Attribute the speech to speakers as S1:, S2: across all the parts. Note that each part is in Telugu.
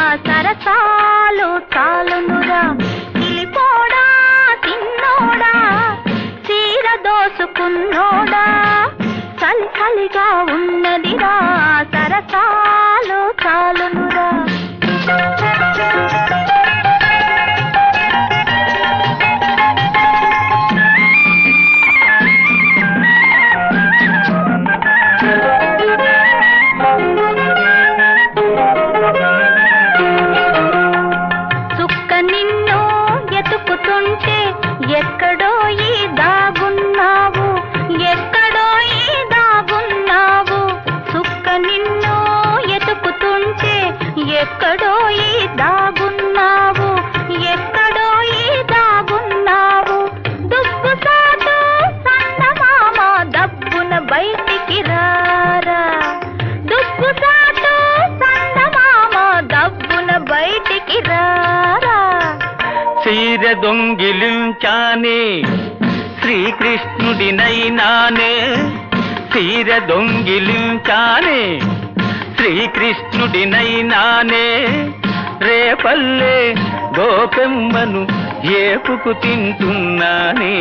S1: సరసాలు చాలునురా ఇలిపోడా తిన్నోడా చీర దోసుకున్నోడా చలి చలిగా ఉన్నదిరా సరసాలు చాలునురా చుక్క నిన్ను ఎతుకుతుంటే ఎక్కడో ఈ దాగున్నావు ఎక్కడో ఈ దాగున్నావు చుక్క నిన్ను ఎతుకుతుంటే ఎక్కడో ఈ దాగున్నావు ఎక్కడో ఈ దాగున్నావు దుబ్బు సాటు సన్నమామ దబ్బున బయటికి రారా దుబ్బు సాటు సన్నమామ దబ్బున బయటికి రారా
S2: చీర దొంగిలించానే శ్రీకృష్ణుడినైనానే చీర దొంగిలించానే శ్రీకృష్ణుడినైనానే రేపల్లే గోపెమ్మను ఏపుకు తింటున్నానే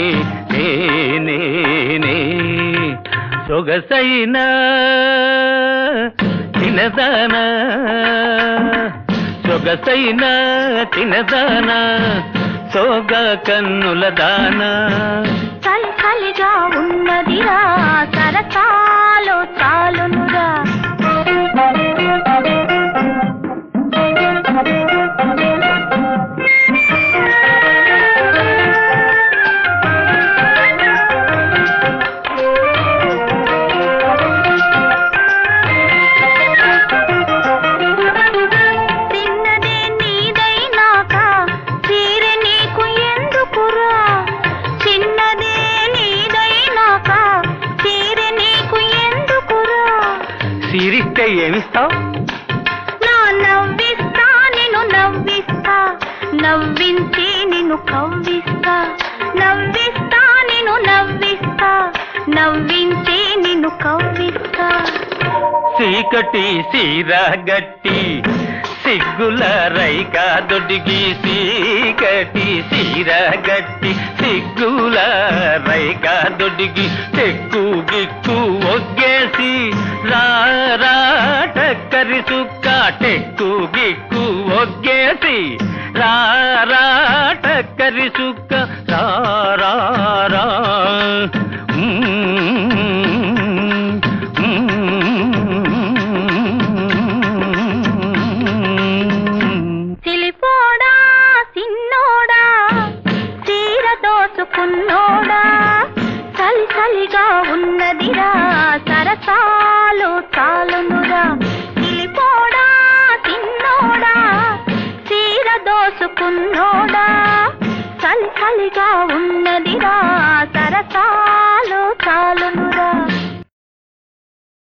S2: నేనే సొగసైన తినదానా సొగసైన తినదానా సోగ కన్నుల దానా
S1: చలి చలిగా ఉన్నదిరా సరసాలు చాలునురా తిన్నదే నీదైనాక చీర నీకు ఎందుకురా చిన్నదే నీదైనాక చీర నీకు ఎందుకురా
S2: సిరిస్తే ఏమిస్తావు
S1: నా నవ్విస్తా నిన్ను నవ్విస్తా నవ్వించి నిన్ను కవ్విస్తా నవ్విస్తా నిన్ను నవ్విస్తా నవ్వించి నిన్ను కవ్విస్తా
S2: చీకటి సీర గట్టి సిగ్గుల రైకా దొడిగి చీకటి సీర గట్టి సిగ్గుల రైకా దొడిగి చెక్కు గిక్కు ఒగ్గేసి రారా టక్కరి సుక్క టెక్కు గిక్కు ఒగ్గేసి రారా టక్కరి సుక్క రారా రా
S1: చిలిపోడా సిన్నోడా చీర దోచుకున్నోడా చలి చలిగా ఉన్నదిరా సరసాలు చాలునురా చిలిపోడా సిన్నోడా చీర దోసుకున్నోడా చలి చలిగా ఉన్నదిరా సరసాలు